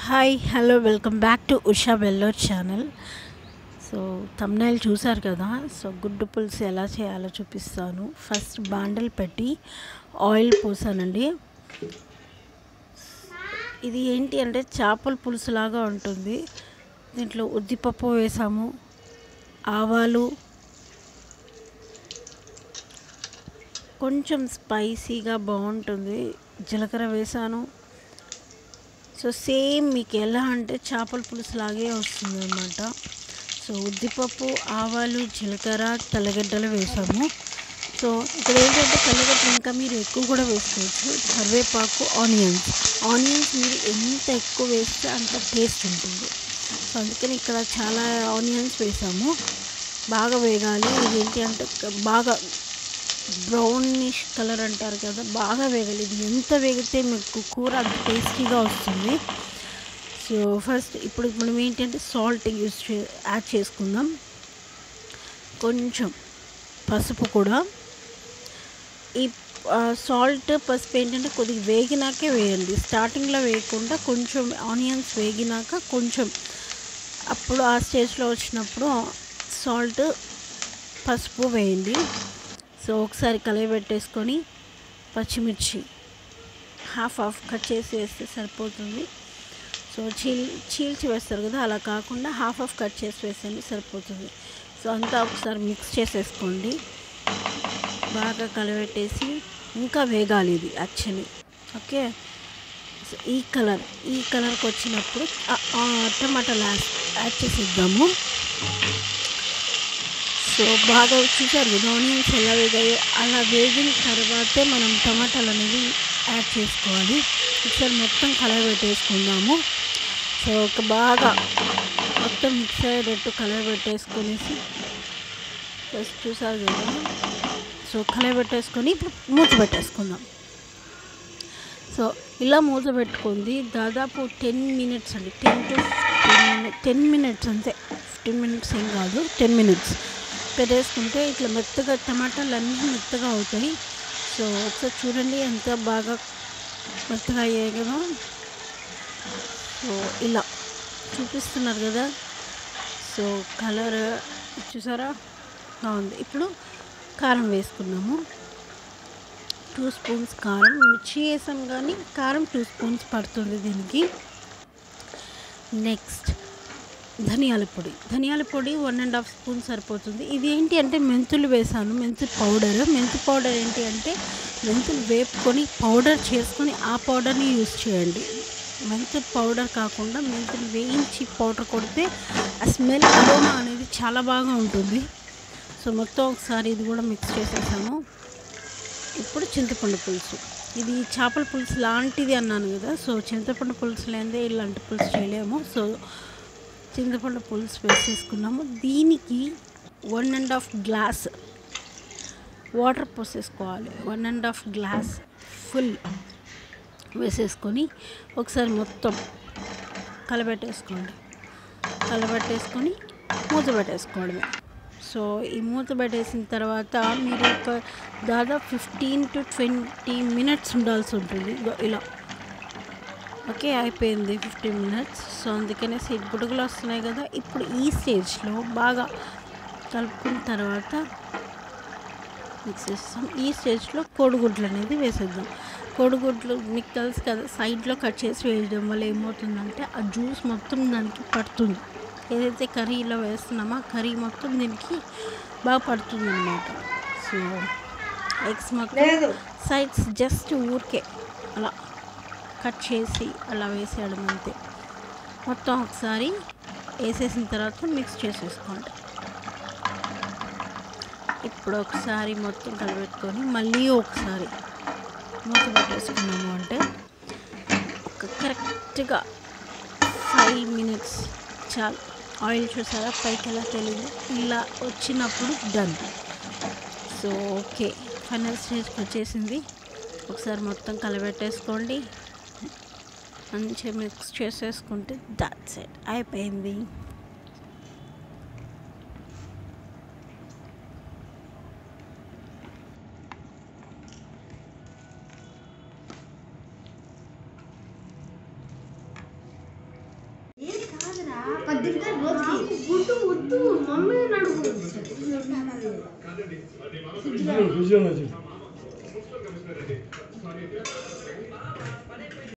hi hello welcome back to Usha Vellore channel so thumbnail చూసారు కదా so గుడ్డు పులుసు ఎలా చేయాలో చూపిస్తాను ఫస్ట్ బాండల్ పెట్టి ఆయిల్ పోసానండి ఇది ఏంటి అంటే చేపల పులుసు లాగా ఉంటుంది దీంట్లో ఉద్దిపప్పు వేసాము ఆవాలు కొంచెం స్పైసీగా బాగుంటుంది జీలకర్ర వేసాను సో సేమ్ మీకు ఎలా అంటే చేపల పులుసు లాగే వస్తుంది అనమాట సో ఉద్దిపప్పు ఆవాలు జీలకర్ర తెల్లగడ్డలు వేసాము సో ఇక్కడ ఏంటంటే తెల్లగడ్డలు ఇంకా మీరు ఎక్కువ కూడా వేసుకోవచ్చు కరివేపాకు ఆనియన్స్ ఆనియన్స్ మీరు ఎంత ఎక్కువ వేస్తే అంత టేస్ట్ ఉంటుంది సో అందుకని ఇక్కడ చాలా ఆనియన్స్ వేసాము బాగా వేగాలి ఇది ఏంటి అంటే బాగా బ్రౌనిష్ కలర్ అంటారు కదా బాగా వేగాలి ఇది ఎంత వేగితే మీకు కూర అంత టేస్టీగా వస్తుంది సో ఫస్ట్ ఇప్పుడు మనం ఏంటంటే సాల్ట్ యూస్ చే యాడ్ చేసుకుందాం కొంచెం పసుపు కూడా ఈ సాల్ట్ పసుపు ఏంటంటే కొద్దిగా వేగినాకే వేయండి స్టార్టింగ్లో వేయకుండా కొంచెం ఆనియన్స్ వేగినాక కొంచెం అప్పుడు ఆ స్టేజ్లో వచ్చినప్పుడు సాల్ట్ పసుపు వేయండి సో ఒకసారి కలయబెట్టేసుకొని పచ్చిమిర్చి హాఫ్ హాఫ్ కట్ చేసి వేస్తే సరిపోతుంది సో చీల్ చీల్చి వేస్తారు కదా అలా కాకుండా హాఫ్ హాఫ్ కట్ చేసి వేసేయండి సరిపోతుంది సో అంతా ఒకసారి మిక్స్ చేసేసుకోండి బాగా కలబెట్టేసి ఇంకా వేగాలి ఇది యాక్చువల్లీ ఓకే సో ఈ కలర్ ఈ కలర్కి వచ్చినప్పుడు టమాటా లాస్ట్ యాడ్ చేసేద్దాము సో బాగా చూసారు కదా ఆనియన్స్ ఎలా వేగాయో అలా వేగిన తర్వాతే మనం టమాటాలు అనేది యాడ్ చేసుకోవాలి ఒకసారి మొత్తం కలబెట్టేసుకుందాము సో ఒక బాగా మొత్తం మిక్స్ అయ్యేటట్టు కలబెట్టేసుకొనేసి ఫస్ట్ చూసారు కదా సో కలబెట్టేసుకొని ఇప్పుడు మూత పెట్టేసుకుందాం సో ఇలా మూత పెట్టుకుంది దాదాపు టెన్ మినిట్స్ అండి టెన్ టు టెన్ మినిట్స్ అంతే ఫిఫ్టీన్ మినిట్స్ ఏం కాదు టెన్ మినిట్స్ పెట్టేసుకుంటే ఇట్లా మెత్తగా టమాటాలు అన్నీ మెత్తగా అవుతాయి సో ఒకసారి చూడండి ఎంత బాగా మెత్తగా అయ్యాయి కదా సో ఇలా చూపిస్తున్నారు కదా సో కలర్ చూసారా బాగుంది ఇప్పుడు కారం వేసుకున్నాము టూ స్పూన్స్ కారం మిర్చి వేసాం కానీ కారం టూ స్పూన్స్ పడుతుంది దీనికి నెక్స్ట్ ధనియాల పొడి ధనియాల పొడి వన్ అండ్ హాఫ్ స్పూన్ సరిపోతుంది ఇది ఏంటి అంటే మెంతులు వేసాను మెంతు పౌడర్ మెంతు పౌడర్ ఏంటి అంటే మెంతులు వేపుకొని పౌడర్ చేసుకొని ఆ పౌడర్ని యూజ్ చేయండి మెంతు పౌడర్ కాకుండా మెంతులు వేయించి పౌడర్ కొడితే ఆ స్మెల్ అరోమా అనేది చాలా బాగా ఉంటుంది సో మొత్తం ఒకసారి ఇది కూడా మిక్స్ చేసేసాము ఇప్పుడు చింతపండు పులుసు ఇది చేపల పులుసు లాంటిది అన్నాను కదా సో చింతపండు పులుసు లేదే ఇలాంటి పులుసు చేయలేము సో చింతపండు పులుసు వేసేసుకున్నాము దీనికి one and half glass water పోసేసుకోవాలి one and half glass full వేసేసుకొని ఒకసారి మొత్తం కలబెట్టేసుకోండి కలబెట్టేసుకొని మూత పెట్టేసుకోవడమే సో ఈ మూత పెట్టేసిన తర్వాత మీరు ఒక దాదాపు ఫిఫ్టీన్ టు ట్వంటీ మినిట్స్ ఉండాల్సి ఉంటుంది ఇలా ఓకే అయిపోయింది ఫిఫ్టీన్ మినిట్స్ సో అందుకనే సీట్ బుడుగులు వస్తున్నాయి కదా ఇప్పుడు ఈ స్టేజ్లో బాగా కలుపుకున్న తర్వాత మిక్స్ చేస్తాం ఈ స్టేజ్లో కోడిగుడ్లు అనేది వేసేద్దాం కోడిగుడ్లు మీకు తెలుసు కదా సైడ్లో కట్ చేసి వేయడం వల్ల ఏమవుతుందంటే ఆ జ్యూస్ మొత్తం దానికి పడుతుంది ఏదైతే కర్రీలో వేస్తున్నామో ఆ కర్రీ మొత్తం దీనికి బాగా పడుతుంది అనమాట సో ఎగ్స్ మొత్తం సైడ్స్ జస్ట్ ఊరికే అలా కట్ చేసి అలా వేసేయడం అంతే మొత్తం ఒకసారి వేసేసిన తర్వాత మిక్స్ చేసేసుకోండి ఇప్పుడు ఒకసారి మొత్తం కలబెట్టుకొని మళ్ళీ ఒకసారి మూత పెట్టేసుకున్నాము అంటే ఒక కరెక్ట్గా ఫైవ్ మినిట్స్ చాలు ఆయిల్ చూసారా పైకి ఎలా తెలియదు ఇలా వచ్చినప్పుడు డన్ సో ఓకే ఫైనల్ స్టేజ్కి వచ్చేసింది ఒకసారి మొత్తం కలబెట్టేసుకోండి మంచిగా మిక్స్ చేసేసుకుంటే దాట్స్ ఇట్ అయిపోయింది పది రూపాయలు రోజుకి గుడ్డు వద్దు మమ్మీ నడుపు విజయం వచ్చింది